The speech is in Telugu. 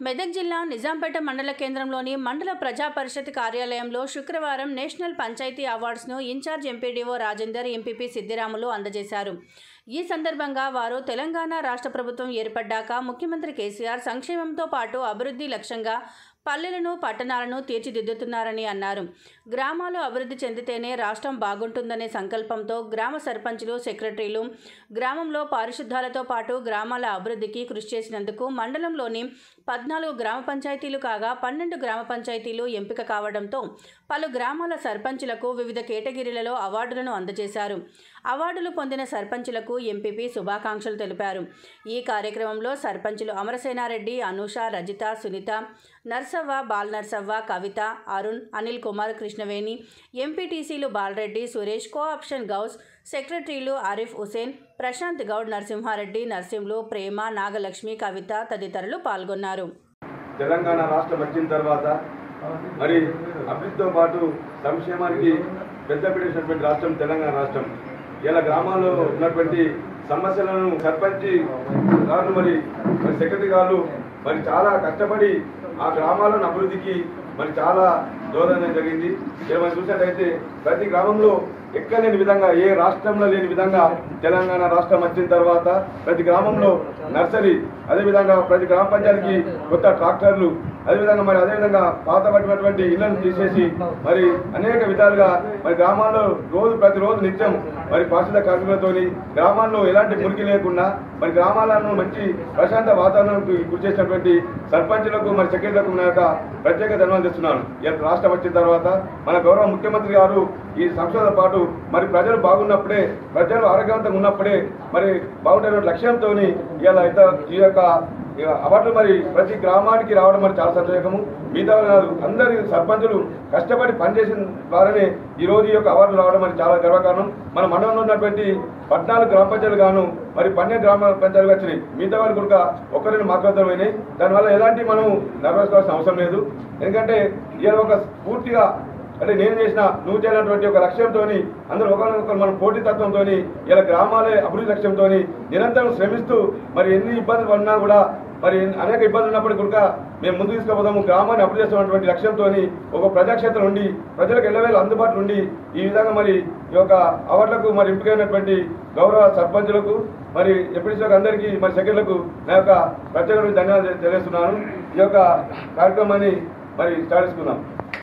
మెదక్ జిల్లా నిజాంపేట మండల కేంద్రంలోని మండల ప్రజా పరిషత్ కార్యాలయంలో శుక్రవారం నేషనల్ పంచాయతీ అవార్డ్స్ను incharge MPDO Rajender MPP Siddiramulu అందజేశారు ఈ సందర్భంగా వారు తెలంగాణ రాష్ట్ర ప్రభుత్వం ఏర్పడ్డాక ముఖ్యమంత్రి కేసీఆర్ సంక్షేమంతో పాటు అభివృద్ధి లక్ష్యంగా పల్లెలను పట్టణాలను తీర్చిదిద్దుతున్నారని అన్నారు గ్రామాలు అభివృద్ధి చెందితేనే రాష్ట్రం బాగుంటుందనే సంకల్పంతో గ్రామ సర్పంచులు సెక్రటరీలు గ్రామంలో పారిశుద్ధ్యాలతో పాటు గ్రామాల అభివృద్ధికి కృషి చేసినందుకు మండలంలోని పద్నాలుగు గ్రామ పంచాయతీలు కాగా పన్నెండు గ్రామ పంచాయతీలు ఎంపిక కావడంతో పలు గ్రామాల సర్పంచులకు వివిధ కేటగిరీలలో అవార్డులను అందజేశారు అవార్డులు పొందిన సర్పంచులకు ఎంపీపీ శుభాకాంక్షలు తెలిపారు ఈ కార్యక్రమంలో సర్పంచులు అమరసేనారెడ్డి అనూష రజిత సునీత నర్సవ్వ బాల్ నర్సవ్వ కవిత అరుణ్ అనిల్ కుమార్ కృష్ణవేణి ఎంపీటీసీలు బాలరెడ్డి సురేష్ కోఆప్షన్ గౌస్ సెక్రటరీలు ఆరిఫ్ హుసేన్ ప్రశాంత్ గౌడ్ నరసింహారెడ్డి నర్సింలు ప్రేమ నాగలక్ష్మి కవిత తదితరులు పాల్గొన్నారు తెలంగాణ రాష్ట్రం వచ్చిన తర్వాత మరి అభివృద్ధితో పాటు సంక్షేమానికి పెద్దపీట వేసినటువంటి రాష్ట్రం తెలంగాణ రాష్ట్రం ఇలా గ్రామాల్లో ఉన్నటువంటి సమస్యలను సర్పంచి గారు మరి మరి సెక్రటరీ గారు మరి చాలా కష్టపడి ఆ గ్రామాలను అభివృద్ధికి మరి చాలా దోహదం జరిగింది ఇలా మనం చూసినట్టయితే ప్రతి గ్రామంలో ఎక్కడ లేని విధంగా ఏ రాష్ట్రంలో లేని విధంగా తెలంగాణ రాష్ట్రం వచ్చిన తర్వాత ప్రతి గ్రామంలో నర్సరీ అదేవిధంగా ప్రతి గ్రామ పంచాయతీకి కొత్త ట్రాక్టర్లు అదేవిధంగా మరి అదేవిధంగా పాత పట్టినటువంటి ఇళ్లను తీసేసి మరి అనేక విధాలుగా మరి గ్రామాల్లో రోజు ప్రతిరోజు నిత్యం మరి పారిశుద్ధ కార్మికులతోని గ్రామాల్లో ఎలాంటి మురికి లేకుండా మరి గ్రామాలను మంచి ప్రశాంత వాతావరణానికి గురి చేసినటువంటి సర్పంచులకు మరి సెక్రటరీలకు నా యొక్క ప్రత్యేక ధన్యవాదాలు చేస్తున్నాను ఈ రాష్ట్రం వచ్చిన తర్వాత మన గౌరవ ముఖ్యమంత్రి గారు ఈ సంస్థతో పాటు మరి ప్రజలు బాగున్నప్పుడే ప్రజలు ఆరోగ్యవంతంగా ఉన్నప్పుడే మరి బాగుండే లక్ష్యంతో ఇవాళ ఇత- ఈ యొక్క ఈ అవార్డులు మరి ప్రతి గ్రామానికి రావడం మరి చాలా సంతోషకము మిగతా వాళ్ళు కాదు అందరి సర్పంచులు కష్టపడి పనిచేసిన ద్వారానే ఈ రోజు ఈ యొక్క అవార్డులు రావడం మరి చాలా గర్వకారణం మన మండలంలో ఉన్నటువంటి పద్నాలుగు గ్రామ పంచాయతీలు గాను మరి పన్నెండు గ్రామ పంచాయతీలు వచ్చినాయి మిగతా వారు కూడా ఒకరిని మాట్లాడమైనాయి దానివల్ల ఎలాంటి మనం నర్వస్ కావాల్సిన అవసరం లేదు ఎందుకంటే ఇవాళ ఒక పూర్తిగా అంటే నేను చేసిన నువ్వు చేసినటువంటి ఒక లక్ష్యంతో అందరూ ఒకరినొకరు మనం పోటీతత్వంతో ఇలా గ్రామాలే అభివృద్ధి లక్ష్యంతో నిరంతరం శ్రమిస్తూ మరి ఎన్ని ఇబ్బందులు పడినా కూడా మరి అనేక ఇబ్బందులు ఉన్నప్పటికీ కూడా మేము ముందు తీసుకుపోదాము గ్రామాన్ని అభివృద్ధి చేస్తున్నటువంటి లక్ష్యంతో ఒక ప్రజాక్షేత్రం ఉండి ప్రజలకు ఎల్లవేళ అందుబాటులో ఉండి ఈ విధంగా మరి ఈ యొక్క అవార్డులకు మరి ఎంపికైనటువంటి గౌరవ సర్పంచులకు మరి ఎప్పటికీ అందరికీ మరి సెక్రటరీలకు నా యొక్క ప్రత్యేక ధన్యవాదాలు తెలియజేస్తున్నాను ఈ యొక్క కార్యక్రమాన్ని మరి స్టార్ట్ చేసుకుందాం